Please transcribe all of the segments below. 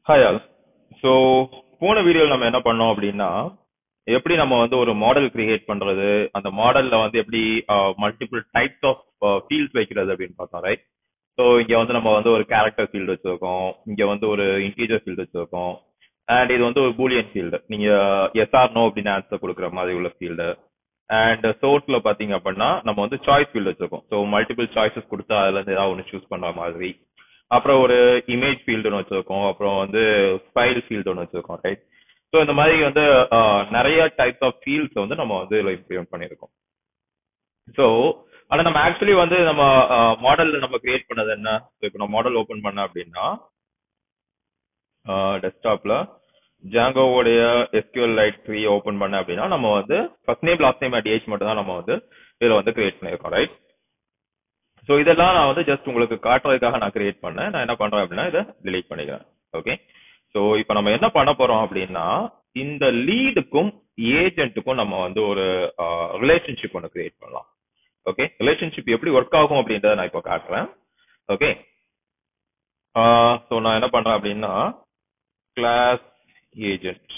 hi all so போன வீடியோவில் நம்ம என்ன பண்ணோம் அப்படின்னா எப்படி நம்ம வந்து ஒரு மாடல் கிரியேட் பண்றது அந்த மாடல்ல வந்து எப்படி மல்டிபிள் டைப்ஸ் ஆஃப் ஃபீல்ட்ஸ் வைக்கிறது அப்படின்னு பார்த்தோம் ரைட் ஸோ இங்க வந்து நம்ம வந்து ஒரு கேரக்டர் ஃபீல்டு வச்சிருக்கோம் இங்க வந்து ஒரு இன்டீஜர் ஃபீல்டு வச்சிருக்கோம் அண்ட் இது வந்து ஒரு பூலியன் ஃபீல்டு நீங்க எஸ்ஆர் நோ அப்படின்னு ஆன்சர் கொடுக்குற மாதிரி உள்ள ஃபீல்டு அண்ட் சோர்ஸ்ல பாத்தீங்க அப்படின்னா நம்ம வந்து சாய்ஸ் ஃபீல்டு வச்சிருக்கோம் ஸோ மல்டிபிள் சாய்ஸஸ் கொடுத்து அதுல இருந்து ஏதாவது ஒன்று சூஸ் பண்ற மாதிரி அப்புறம் ஒரு இமேஜ் ஃபீல்டுன்னு வச்சிருக்கோம் அப்புறம் வந்து ஃபைல் ஃபீல்டு ஒன்று வச்சிருக்கோம் ரைட் ஸோ இந்த மாதிரி வந்து ஆஹ், நிறைய டைப்ஸ் ஆஃப் ஃபீல்ட்ஸ் வந்து நம்ம வந்து இதுல இம்ப்ளிமெண்ட் பண்ணியிருக்கோம் ஸோ ஆனா நம்ம ஆக்சுவலி வந்து நம்ம மாடல்ல நம்ம கிரியேட் பண்ணது என்ன இப்போ நான் மாடல் ஓபன் பண்ண அப்படின்னா டெஸ்க்டாப்ல ஜாங்கோவோடைய எஸ்கியூஎல் லைட் த்ரீ ஓபன் பண்ண அப்படின்னா நம்ம வந்து first name last name at age மட்டும் தான் நம்ம வந்து இதுல வந்து கிரியேட் பண்ணியிருக்கோம் ரைட் ஸோ இதெல்லாம் நான் வந்து ஜஸ்ட் உங்களுக்கு காட்டுறதுக்காக நான் கிரியேட் பண்ணேன் நான் என்ன பண்றேன் அப்படின்னா இதை delete பண்ணிக்கிறேன் ஓகே ஸோ இப்போ நம்ம என்ன பண்ண போறோம் அப்படின்னா இந்த லீடுக்கும் ஏஜென்ட்டுக்கும் நம்ம வந்து ஒரு ரிலேஷன்ஷிப் ஒன்று கிரியேட் பண்ணலாம் ஓகே ரிலேஷன்ஷிப் எப்படி ஒர்க் ஆகும் அப்படின்றத நான் இப்போ காட்டுறேன் ஓகே ஸோ நான் என்ன பண்றேன் அப்படின்னா கிளாஸ் ஏஜென்ட்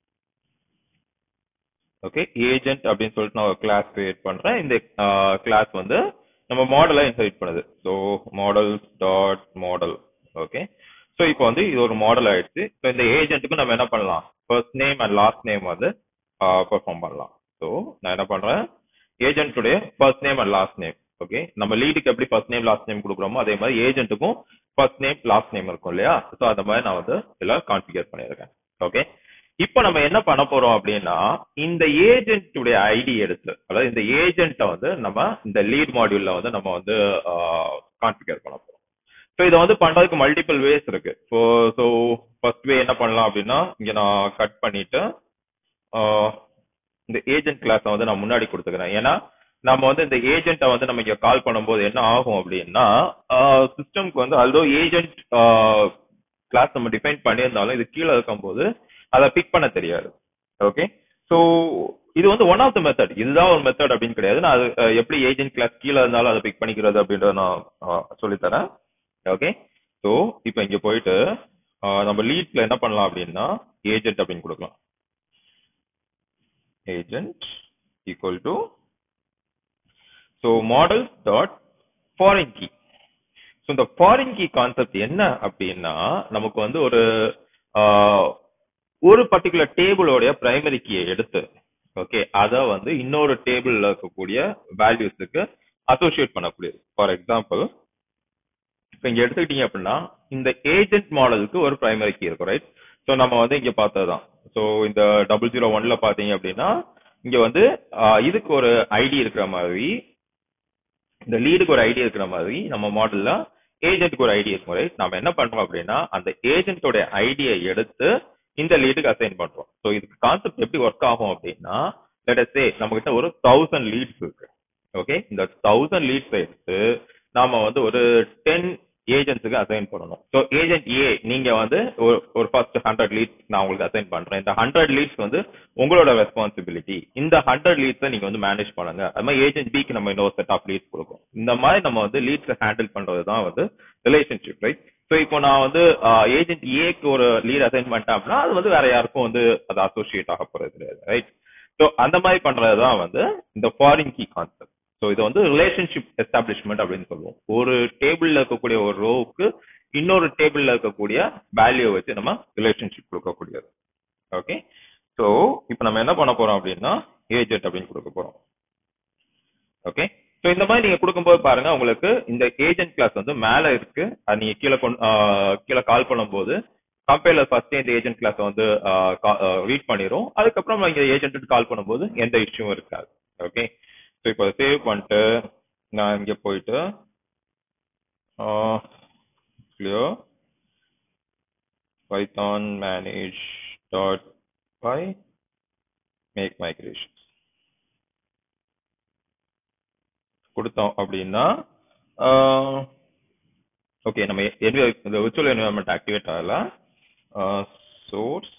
ஓகே ஏஜென்ட் அப்படின்னு சொல்லிட்டு நான் ஒரு கிளாஸ் கிரியேட் பண்றேன் இந்த கிளாஸ் வந்து நம்ம மாடலை இன்சைட் பண்ணுது so model dot model okay so இப்போ வந்து இது ஒரு மாடல் ஆயிடுச்சு ஸோ இந்த ஏஜென்ட்டுக்கு நம்ம என்ன பண்ணலாம் first name and last name வந்து பெர்ஃபார்ம் பண்ணலாம் ஸோ நான் என்ன பண்றேன் ஏஜென்ட்டுடைய first name and last name okay நம்ம லீடுக்கு எப்படி ஃபர்ஸ்ட் நேம் லாஸ்ட் நேம் கொடுக்குறோமோ அதே மாதிரி ஏஜென்ட்டுக்கும் ஃபர்ஸ்ட் நேம் லாஸ்ட் நேம் இருக்கும் இல்லையா ஸோ அந்த மாதிரி நான் வந்து எல்லாம் கான்ஃபிகர் பண்ணியிருக்கேன் ஓகே இப்போ நம்ம என்ன பண்ண போறோம் அப்படின்னா இந்த ஏஜென்ட்டுடைய ஐடி எடுத்து அதாவது இந்த ஏஜென்ட்டை வந்து நம்ம இந்த லீட் மாடியூல்ல வந்து நம்ம வந்து கான்ஃபிகர் பண்ண போறோம் ஸோ இதை வந்து பண்றதுக்கு மல்டிபிள் வேஸ் இருக்கு ஸோ ஸோ ஃபர்ஸ்ட் வே என்ன பண்ணலாம் அப்படின்னா இங்க நான் கட் பண்ணிட்டு ஆஹ், இந்த ஏஜென்ட் கிளாஸை வந்து நான் முன்னாடி கொடுத்துக்கிறேன் ஏன்னா நம்ம வந்து இந்த ஏஜென்ட்டை வந்து நம்ம இங்க கால் பண்ணும்போது என்ன ஆகும் அப்படின்னா சிஸ்டம்க்கு வந்து although ஏஜென்ட் கிளாஸ் நம்ம டிஃபைன் பண்ணியிருந்தாலும் இது கீழே இருக்கும்போது அதை பிக் பண்ண தெரியாது ஓகே ஸோ இது வந்து ஒன் ஆஃப் த மெத்தட் இதுதான் ஒரு மெத்தட் அப்படின்னு கிடையாது நான் அது அஹ், எப்படி ஏஜென்ட் கிளாஸ் கீழே இருந்தாலும் அதை பிக் பண்ணிக்கிறது அப்படின்றத நான் அஹ், சொல்லித்தரேன் ஓகே ஸோ இப்போ இங்க போயிட்டு அஹ், நம்ம லீட்ல என்ன பண்ணலாம் அப்படின்னா ஏஜென்ட் அப்படின்னு கொடுக்கலாம் agent equal to so model dot foreign key so இந்த ஃபாரின் கீ கான்செப்ட் என்ன அப்படின்னா நமக்கு வந்து ஒரு ஆஹ், ஒரு பர்டிகுலர் டேபிளோடைய பிரைமரி கீயை எடுத்து ஓகே அதை வந்து இன்னொரு டேபிள்ல இருக்கக்கூடிய வேல்யூஸுக்கு அசோசியேட் பண்ணக்கூடியது ஃபார் எக்ஸாம்பிள் இப்போ இங்க எடுத்துக்கிட்டீங்க அப்படின்னா இந்த ஏஜென்ட் மாடலுக்கு ஒரு பிரைமரி கீ இருக்கும் ரைட் ஸோ நம்ம வந்து இங்க பார்த்ததுதான் ஸோ இந்த டபுள் ஜீரோ ஒன்ல பாத்தீங்க அப்படின்னா இங்க வந்து ஆஹ், இதுக்கு ஒரு ஐடி இருக்கிற மாதிரி இந்த லீடுக்கு ஒரு ஐடி இருக்கிற மாதிரி நம்ம மாடல்ல ஏஜென்ட்க்கு ஒரு ஐடி இருக்கும் ரைட் நம்ம என்ன பண்றோம் அப்படின்னா அந்த ஏஜென்ட்டோட ஐடியை எடுத்து இந்த லீடுக்கு அசைன் பண்றோம் ஸோ இதுக்கு கான்செப்ட் எப்படி ஒர்க் ஆகும் அப்படின்னா லெட் சே நம்ம கிட்ட ஒரு தௌசண்ட் லீட்ஸ் இருக்கு ஓகே இந்த தௌசண்ட் லீட்ஸ் எடுத்து நாம வந்து ஒரு டென் ஏஜென்ட்ஸுக்கு அசைன் பண்ணணும் ஸோ ஏஜென்ட் ஏ நீங்க வந்து ஒரு ஒரு ஃபர்ஸ்ட் ஹண்ட்ரட் லீட்ஸ் நான் உங்களுக்கு அசைன் பண்றேன் இந்த ஹண்ட்ரட் லீட்ஸ் வந்து உங்களோட ரெஸ்பான்சிபிலிட்டி இந்த ஹண்ட்ரட் லீட்ஸை நீங்க வந்து மேனேஜ் பண்ணுங்க அது மாதிரி ஏஜென்ட் பிக்கு நம்ம இன்னொரு செட் ஆஃப் லீட்ஸ் கொடுக்கும் இந்த மாதிரி நம்ம வந்து லீட்ஸை ஹேண்டில் பண்றது தான் வந்து ரிலேஷன்ஷிப் ரைட் ஸோ இப்போ நான் வந்து ஏஜென்ட் ஏக்கு ஒரு லீட் அசைன் பண்ணிட்டேன் அப்படின்னா அது வந்து வேற யாருக்கும் வந்து அது அசோசியேட் ஆக போறது கிடையாது ரைட் ஸோ அந்த மாதிரி பண்றது தான் வந்து இந்த ஃபாரின் கீ கான்செப்ட் ஸோ இது வந்து ரிலேஷன்ஷிப் எஸ்டாப்ளிஷ்மெண்ட் அப்படின்னு சொல்லுவோம் ஒரு டேபிள்ல இருக்கக்கூடிய ஒரு ரோவுக்கு இன்னொரு டேபிள்ல இருக்கக்கூடிய வேல்யூ வச்சு நம்ம ரிலேஷன்ஷிப் கொடுக்கக்கூடியது ஓகே ஸோ இப்போ நம்ம என்ன பண்ண போறோம் அப்படின்னா ஏஜென்ட் அப்படின்னு கொடுக்க போறோம் ஓகே ஸோ இந்த மாதிரி நீங்க கொடுக்கும்போது பாருங்க உங்களுக்கு இந்த ஏஜென்ட் கிளாஸ் வந்து மேல இருக்கு அது நீங்க கீழே கொண்டு ஆஹ் கீழே கால் பண்ணும்போது கம்பேர்ல ஃபர்ஸ்ட் இந்த ஏஜென்ட் கிளாஸ் வந்து ரீட் பண்ணிரும் அதுக்கப்புறம் இங்க ஏஜென்ட் கால் பண்ணும்போது எந்த இஷ்யூவும் இருக்காது ஓகே ஸோ இப்போ சேவ் பண்ணிட்டு நான் இங்க போயிட்டு clear python manage dot py make migration கொடுத்தோம் அப்படின்னா ஓகே நம்ம envi- இந்த விர்ச்சுவல் என்வரன்மெண்ட் ஆக்டிவேட் ஆகல source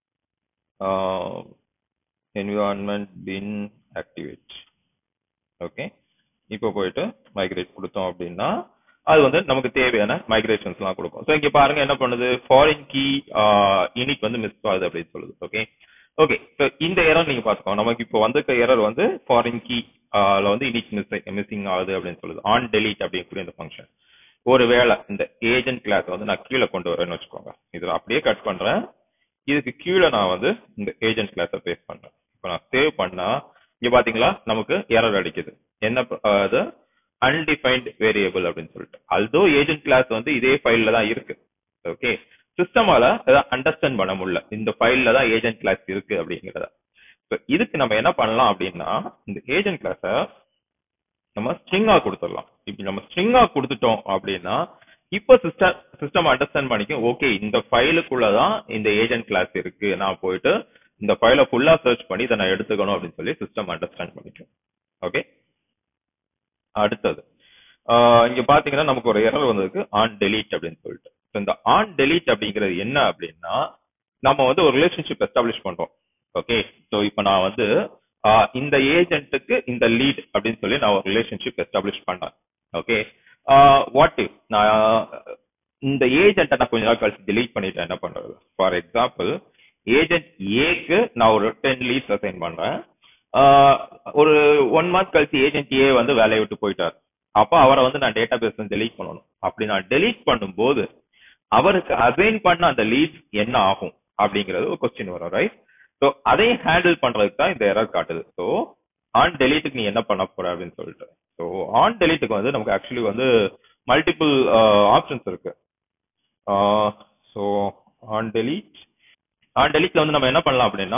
environment bin activate okay இப்போ போயிட்டு மைக்ரேட் கொடுத்தோம் அப்படின்னா அது வந்து நமக்கு தேவையான மைக்ரேஷன்ஸ் எல்லாம் கொடுக்கும் ஸோ இங்க பாருங்க என்ன பண்ணுது ஃபாரின் கீ யூனிட் வந்து மிஸ் ஆகுது அப்படின்னு சொல்லுது ஓகே ஓகே ஸோ இந்த எரர் நீங்க பாத்துக்கோ நமக்கு இப்போ வந்திருக்க எரர் வந்து ஃபாரின் கீ வந்து யூனிட் மிஸ் மிஸ்ஸிங் ஆகுது அப்படின்னு சொல்லுது ஆன் டெலீட் அப்படிங்கக்கூடிய இந்த ஃபங்க்ஷன் ஒருவேளை இந்த ஏஜென்ட் கிளாஸ் வந்து நான் கீழே கொண்டு வரேன்னு வச்சுக்கோங்க இதுல அப்படியே கட் பண்றேன் இதுக்கு கீழே நான் வந்து இந்த ஏஜென்ட் கிளாஸை பேஸ் பண்றேன் இப்போ நான் சேவ் பண்ணா இங்க பாத்தீங்களா நமக்கு எரர் அடிக்குது என்ன ப- அஹ் அது அன்டிஃபைன்ட் வேரியபிள் அப்படின்னு சொல்லிட்டு அல்தோ ஏஜென்ட் கிளாஸ் வந்து இதே ஃபைல்ல தான் இருக்கு ஓகே சிஸ்டமால அண்டர்ஸ்டாண்ட் பண்ண முடியல இந்த ஃபைல்ல தான் ஏஜென்ட் கிளாஸ் இருக்கு அப்படிங்கறத So, இதுக்கு நம்ம என்ன பண்ணலாம் அப்படின்னா இந்த ஏஜென்ட் கிளாஸ நம்ம ஸ்ட்ரிங்கா கொடுத்துடலாம் இப்படி நம்ம ஸ்ட்ரிங்கா கொடுத்துட்டோம் அப்படின்னா இப்போ சிஸ்டம் சிஸ்டம் அண்டர்ஸ்டாண்ட் பண்ணிக்கும் ஓகே இந்த ஃபைலுக்குள்ளதான் இந்த ஏஜென்ட் கிளாஸ் இருக்கு நான் போயிட்டு இந்த ஃபைலை ஃபுல்லா சர்ச் பண்ணி இதை நான் எடுத்துக்கணும் அப்படின்னு சொல்லி சிஸ்டம் அண்டர்ஸ்டாண்ட் பண்ணிக்கும் ஓகே அடுத்தது ஆஹ் இங்க பாத்தீங்கன்னா நமக்கு ஒரு எரர் வந்திருக்கு ஆன் டெலீட் அப்படின்னு சொல்லிட்டு So, இந்த ஆன் டெலீட் அப்படிங்கிறது என்ன அப்படின்னா நம்ம வந்து ஒரு ரிலேஷன்ஷிப் எஸ்டாப்ளிஷ் பண்றோம் ஓகே சோ இப்போ நான் வந்து ஆஹ் இந்த ஏஜென்ட்டுக்கு இந்த லீட் அப்படின்னு சொல்லி நான் ஒரு ரிலேஷன்ஷிப் எஸ்டாப்ளிஷ் பண்றேன் ஓகே வாட் இஃப் நான் இந்த ஏஜென்ட்டை நான் கொஞ்ச நாள் கழிச்சு delete பண்ணிட்டேன் என்ன பண்றது ஃபார் எக்ஸாம்பிள் ஏஜென்ட் ஏக்கு நான் ஒரு டென் லீட்ஸ் அசைன் பண்றேன் ஆஹ் ஒரு ஒன் மந்த் கழிச்சு ஏஜென்ட் ஏ வந்து வேலையை விட்டு போயிட்டார் அப்ப அவரை வந்து நான் டேட்டா பேஸ் டெலீட் பண்ணணும் அப்படி நான் டெலீட் பண்ணும்போது அவருக்கு அசைன் பண்ண அந்த லீட் என்ன ஆகும் அப்படிங்கிறது ஒரு கொஸ்டின் வரும் ரைட் ஸோ அதையும் ஹேண்டில் பண்றதுக்கு தான் இந்த எரர் காட்டுது ஸோ ஆன் டெலீட்டுக்கு நீ என்ன பண்ண போற அப்படின்னு சொல்லிட்டு ஸோ ஆன் டெலீட்டுக்கு வந்து நமக்கு ஆக்சுவலி வந்து மல்டிபிள் ஆப்ஷன்ஸ் இருக்கு ஸோ ஆன் டெலீட் ஆன் டெலீட்ல வந்து நம்ம என்ன பண்ணலாம் அப்படின்னா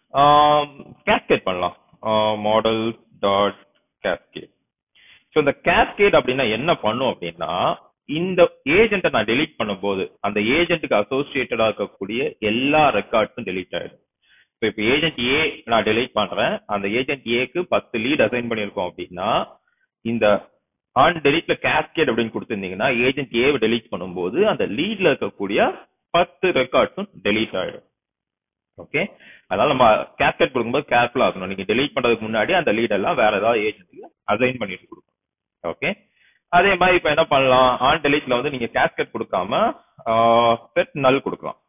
கேஸ்கேட் பண்ணலாம் மாடல் டாட் கேஸ்கேட் ஸோ இந்த கேஸ்கேட் அப்படின்னா என்ன பண்ணும் அப்படின்னா இந்த ஏஜென்ட்டை நான் டெலீட் பண்ணும்போது அந்த ஏஜென்ட்டுக்கு அசோசியேட்டடா இருக்கக்கூடிய எல்லா ரெக்கார்ட்ஸும் டெலீட் ஆயிடும் ஸோ இப்போ ஏஜென்ட் ஏ நான் டெலீட் பண்றேன் அந்த ஏஜென்ட் ஏக்கு பத்து லீட் அசைன் பண்ணியிருக்கோம் அப்படின்னா இந்த ஆன் டெலீட்ல கேஸ்கேட் அப்படின்னு கொடுத்திருந்தீங்கன்னா ஏஜென்ட் ஏவை டெலீட் பண்ணும்போது அந்த லீட்ல இருக்கக்கூடிய பத்து ரெக்கார்ட்ஸும் டெலீட் ஆயிடும் ஓகே அதனால நம்ம கேஸ்கேட் கொடுக்கும்போது கேர்ஃபுல்லா இருக்கணும் நீங்க டெலீட் பண்றதுக்கு முன்னாடி அந்த லீட் எல்லாம் வேற ஏதாவது ஏஜென்ட்டுக்கு அசைன் பண்ணிட்டு கொடுக்கணும் ஓகே அதே மாதிரி இப்ப என்ன பண்ணலாம் ஆன் டெலீட்ல வந்து நீங்க கேஸ்கெட் கொடுக்காம செட் நல் கொடுக்கலாம்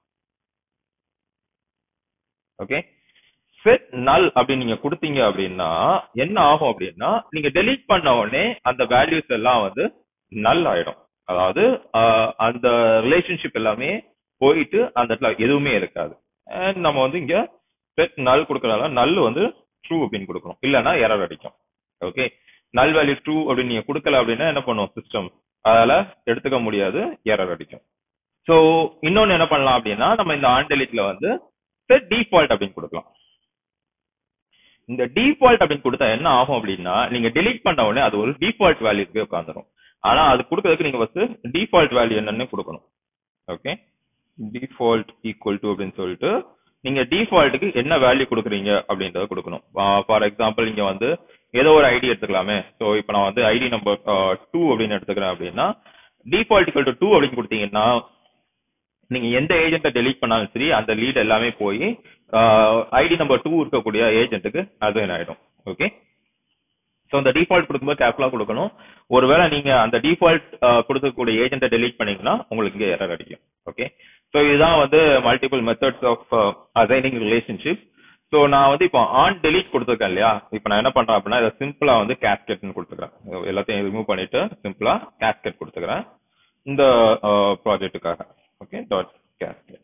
ஓகே செட் நல் அப்படின்னு நீங்க கொடுத்தீங்க அப்படின்னா என்ன ஆகும் அப்படின்னா நீங்க டெலீட் பண்ண உடனே அந்த வேல்யூஸ் எல்லாம் வந்து நல் ஆயிடும் அதாவது ஆஹ், அந்த ரிலேஷன்ஷிப் எல்லாமே போயிட்டு அந்த இடத்துல எதுவுமே இருக்காது And நம்ம வந்து இங்க செட் நல் கொடுக்கறதால நல் வந்து ட்ரூ அப்படின்னு கொடுக்கணும் இல்லைன்னா எரர் அடிக்கும் ஓகே நல் வேல்யூ ட்ரூ அப்படின்னு நீங்க கொடுக்கல அப்படின்னா என்ன பண்ணும் சிஸ்டம் அதால எடுத்துக்க முடியாது எரர் அடிக்கும் சோ இன்னொன்னு என்ன பண்ணலாம் அப்படின்னா நம்ம இந்த ஆன் டெலிட்ல வந்து செட் டிஃபால்ட் அப்படின்னு கொடுக்கலாம் இந்த டிஃபால்ட் அப்படின்னு கொடுத்தா என்ன ஆகும் அப்படின்னா நீங்க delete பண்ண உடனே அது ஒரு டிஃபால்ட் வேல்யூக்கு உட்காந்துரும் ஆனா அது கொடுக்கறதுக்கு நீங்க ஃபர்ஸ்ட் டிஃபால்ட் வேல்யூ என்னன்னு கொடுக்கணும் ஓகே டிஃபால்ட் ஈக்குவல் டு அப்படின்னு சொல்லிட்டு நீங்க டிஃபால்ட்டுக்கு என்ன வேல்யூ கொடுக்குறீங்க அப்படின்றத கொடுக்கணும் ஃபார் எக்ஸாம்பிள் நீங்க வந்து ஏதோ ஒரு ஐடி எடுத்துக்கலாமே ஸோ இப்போ நான் வந்து ஐடி நம்பர் டூ அப்படின்னு எடுத்துக்கிறேன் அப்படின்னா டிஃபால்ட் ஈக்குவல் டு டூ அப்படின்னு கொடுத்தீங்கன்னா நீங்க எந்த ஏஜென்ட்டை டெலீட் பண்ணாலும் சரி அந்த லீட் எல்லாமே போய் ஐடி நம்பர் டூ இருக்கக்கூடிய ஏஜென்ட்டுக்கு அசைன் ஆயிடும் ஓகே ஸோ அந்த டிஃபால்ட் கொடுக்கும்போது கேர்ஃபுல்லா கொடுக்கணும் ஒருவேளை நீங்க அந்த டிஃபால்ட் கொடுக்கக்கூடிய ஏஜென்ட்டை டெலீட் பண்ணீங்கன்னா உங்களுக்கு இங்கே எரர் அடிக்கும் ஓகே ஸோ இதுதான் வந்து multiple methods of assigning relationship so நான் வந்து இப்போ ஆன் டெலீட் கொடுத்துருக்கேன் இல்லையா இப்போ நான் என்ன பண்றேன் அப்படின்னா இதை சிம்பிளா வந்து கேஸ்கெட்னு கொடுத்துக்கிறேன் எல்லாத்தையும் ரிமூவ் பண்ணிட்டு சிம்பிளா கேஸ்கெட் கொடுத்துக்கிறேன் இந்த ப்ராஜெக்ட்டுக்காக okay dot cascade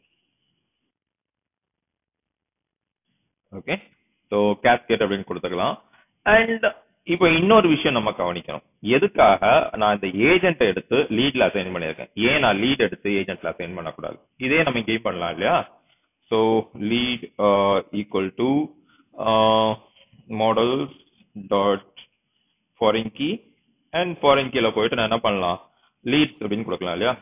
okay so cascade அப்படின்னு கொடுத்துக்கலாம் அண்ட் இப்போ இன்னொரு விஷயம் நம்ம கவனிக்கணும் எதுக்காக நான் இந்த ஏஜென்ட்டை எடுத்து லீட்ல அசைன் பண்ணியிருக்கேன் ஏன் நான் லீட் எடுத்து ஏஜென்ட்ல அசைன் பண்ணக்கூடாது இதே நம்ம இங்கேயும் பண்ணலாம் இல்லையா so lead equal to models dot foreign key and foreign கீல போயிட்டு நான் என்ன பண்ணலாம் லீட் அப்படின்னு கொடுக்கலாம் இல்லையா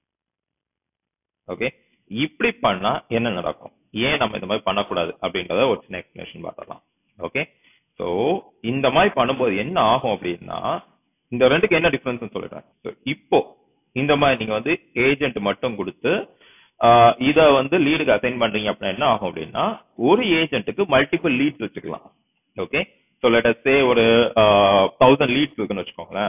ஓகே இப்படி பண்ணா என்ன நடக்கும் ஏன் நம்ம இந்த மாதிரி பண்ணக்கூடாது அப்படின்றத ஒரு சின்ன எக்ஸ்பிளேஷன் பார்த்துடலாம் ஓகே சோ இந்த மாதிரி பண்ணும்போது என்ன ஆகும் அப்படின்னா இந்த ரெண்டுக்கு என்ன டிஃபரன்ஸ் சொல்லிடுறேன் So, இப்போ இந்த மாதிரி நீங்க வந்து ஏஜென்ட் மட்டும் கொடுத்து ஆஹ் இத வந்து லீடுக்கு அசைன் பண்றீங்க அப்படின்னா என்ன ஆகும் அப்படின்னா ஒரு ஏஜென்ட்டுக்கு மல்டிபிள் லீட்ஸ் வச்சுக்கலாம் ஓகே ஸோ லெட் சே ஒரு தௌசண்ட் லீட்ஸ் இருக்குன்னு வச்சுக்கோங்களேன்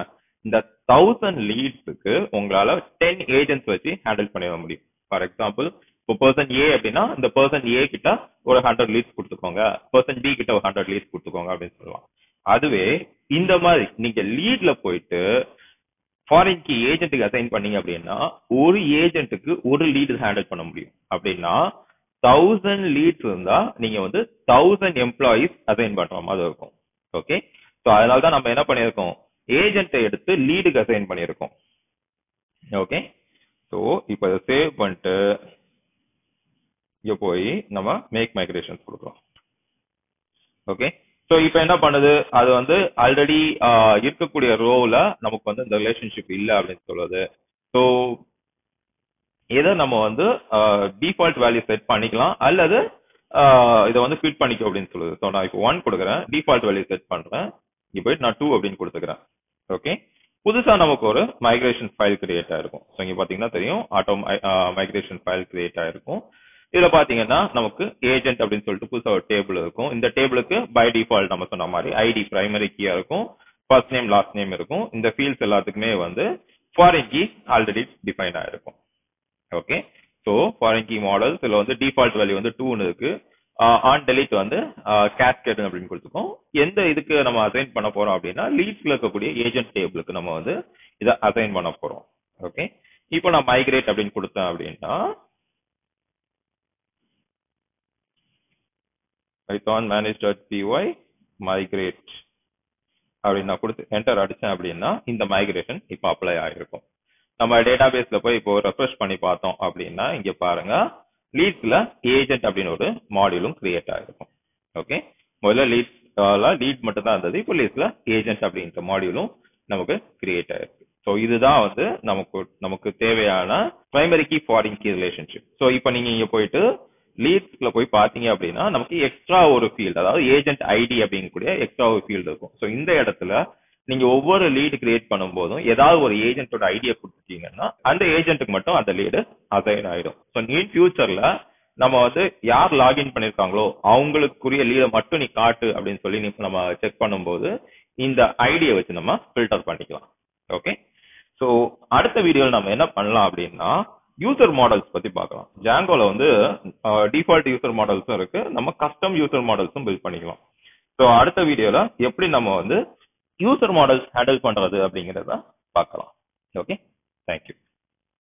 இந்த தௌசண்ட் லீட்ஸுக்கு உங்களால டென் ஏஜென்ட்ஸ் வச்சு ஹேண்டில் பண்ணிட முடியும் ஃபார் எக்ஸாம்பிள் இப்போ பர்சன் ஏ அப்படின்னா இந்த பர்சன் ஏ கிட்ட ஒரு ஹண்ட்ரட் லீட்ஸ் கொடுத்துக்கோங்க பர்சன் பி கிட்ட ஒரு ஹண்ட்ரட் லீட்ஸ் கொடுத்துக்கோங்க அப்படின்னு சொல்லலாம் அதுவே இந்த மாதிரி நீங்க லீட்ல போயிட்டு ஃபாரின் கி ஏஜென்ட்டுக்கு அசைன் பண்ணீங்க அப்படின்னா ஒரு ஏஜென்ட்டுக்கு ஒரு லீடு ஹேண்டில் பண்ண முடியும் அப்படின்னா தௌசண்ட் லீட்ஸ் இருந்தா நீங்க வந்து தௌசண்ட் எம்ப்ளாயிஸ் அசைன் பண்ற மாதிரி இருக்கும் ஓகே ஸோ அதனால தான் நம்ம என்ன பண்ணியிருக்கோம் ஏஜென்ட்டை எடுத்து லீடுக்கு அசைன் பண்ணியிருக்கோம் ஓகே ஸோ இப்போ இதை சேவ் பண்ணிட்டு இங்க போய் நம்ம மேக் மைக்ரேஷன்ஸ் கொடுக்குறோம் ஓகே ஸோ இப்போ என்ன பண்ணுது அது வந்து ஆல்ரெடி இருக்கக்கூடிய ரோல நமக்கு வந்து இந்த ரிலேஷன்ஷிப் இல்லை அப்படின்னு சொல்லுது ஸோ இதை நம்ம வந்து டிஃபால்ட் வேல்யூ செட் பண்ணிக்கலாம் அல்லது இதை வந்து ஃபிட் பண்ணிக்கோ அப்படின்னு சொல்லுது ஸோ நான் இப்போ ஒன் கொடுக்குறேன் டிஃபால்ட் வேல்யூ செட் பண்றேன் இங்கே போயிட்டு நான் டூ அப்படின்னு கொடுத்துக்கிறேன் ஓகே புதுசா நமக்கு ஒரு மைக்ரேஷன் ஃபைல் கிரியேட் ஆயிருக்கும் ஸோ இங்க பாத்தீங்கன்னா தெரியும் ஆட்டோ மைக்ரேஷன் ஃபைல் கிரியேட் ஆயிருக்கும் இதுல பாத்தீங்கன்னா நமக்கு ஏஜென்ட் அப்படின்னு சொல்லிட்டு புதுசா ஒரு டேபிள் இருக்கும் இந்த டேபிளுக்கு பை டிஃபால்ட் நம்ம சொன்ன மாதிரி ஐடி பிரைமரி கீயா இருக்கும் ஃபர்ஸ்ட் நேம் லாஸ்ட் நேம் இருக்கும் இந்த ஃபீல்ட்ஸ் எல்லாத்துக்குமே வந்து ஃபாரின் கீ ஆல்ரெடி டிஃபைன் ஆயிருக்கும் okay so foreign key models இதுல வந்து டிஃபால்ட் வேல்யூ வந்து டூன்னு இருக்கு ஆன் டெலிட் வந்து கேஸ்கேட் அப்படின்னு கொடுத்துருக்கோம் எந்த இதுக்கு நம்ம அசைன் பண்ண போறோம் அப்படின்னா லீட்ஸ்ல இருக்கக்கூடிய ஏஜென்ட் டேபிளுக்கு நம்ம வந்து இதை அசைன் பண்ண போறோம் ஓகே இப்போ நான் மைக்ரேட் அப்படின்னு கொடுத்தேன் அப்படின்னா python manage.py migrate அப்படின்னு நான் கொடுத்து என்டர் அடிச்சேன் அப்படின்னா இந்த மைக்ரேஷன் இப்போ அப்ளை ஆகிருக்கும் நம்ம டேட்டாபேஸ்ல போய் இப்போ ரெஃப்ரெஷ் பண்ணி பார்த்தோம் அப்படின்னா இங்க பாருங்க லீட்ஸ்ல ஏஜென்ட் அப்படின்னு ஒரு மாடியூலும் கிரியேட் ஆகிருக்கும் ஓகே முதல்ல லீட்ஸ் லீட் மட்டும் தான் இருந்தது இப்போ லீட்ஸ்ல ஏஜென்ட் அப்படின்ற மாடியூலும் நமக்கு கிரியேட் ஆயிருக்கு ஸோ இதுதான் வந்து நமக்கு நமக்கு தேவையான primary key foreign key relationship so இப்போ நீங்க இங்க போயிட்டு லீட்ஸ்ல போய் பாத்தீங்க அப்படின்னா நமக்கு எக்ஸ்ட்ரா ஒரு ஃபீல்டு அதாவது ஏஜென்ட் ஐடி அப்படிங்கக்கூடிய எக்ஸ்ட்ரா ஒரு ஃபீல்டு இருக்கும் ஸோ இந்த இடத்துல நீங்க ஒவ்வொரு லீடு கிரியேட் பண்ணும் போதும் ஏதாவது ஒரு ஏஜென்ட்டோட ஐடியா கொடுத்துட்டீங்கன்னா அந்த ஏஜென்ட்டுக்கு மட்டும் அந்த லீடு அசைன் ஆயிடும் ஸோ நீ ஃபியூச்சர்ல நம்ம வந்து யார் லாகின் பண்ணிருக்காங்களோ அவங்களுக்குரிய லீடை மட்டும் நீ காட்டு அப்படின்னு சொல்லி நீ நம்ம செக் பண்ணும்போது இந்த ஐடியை வச்சு நம்ம ஃபில்டர் பண்ணிக்கலாம் ஓகே ஸோ அடுத்த வீடியோவில் நம்ம என்ன பண்ணலாம் அப்படின்னா யூசர் மாடல்ஸ் பத்தி பார்க்கலாம் ஜாங்கோல வந்து டிஃபால்ட் யூசர் மாடல்ஸும் இருக்கு நம்ம கஸ்டம் யூசர் மாடல்ஸும் பில்ட் பண்ணிக்கலாம் ஸோ அடுத்த வீடியோல எப்படி நம்ம வந்து யூசர் மாடல்ஸ் ஹேண்டில் பண்றது அப்படிங்கறத பார்க்கலாம் ஓகே தேங்க்யூ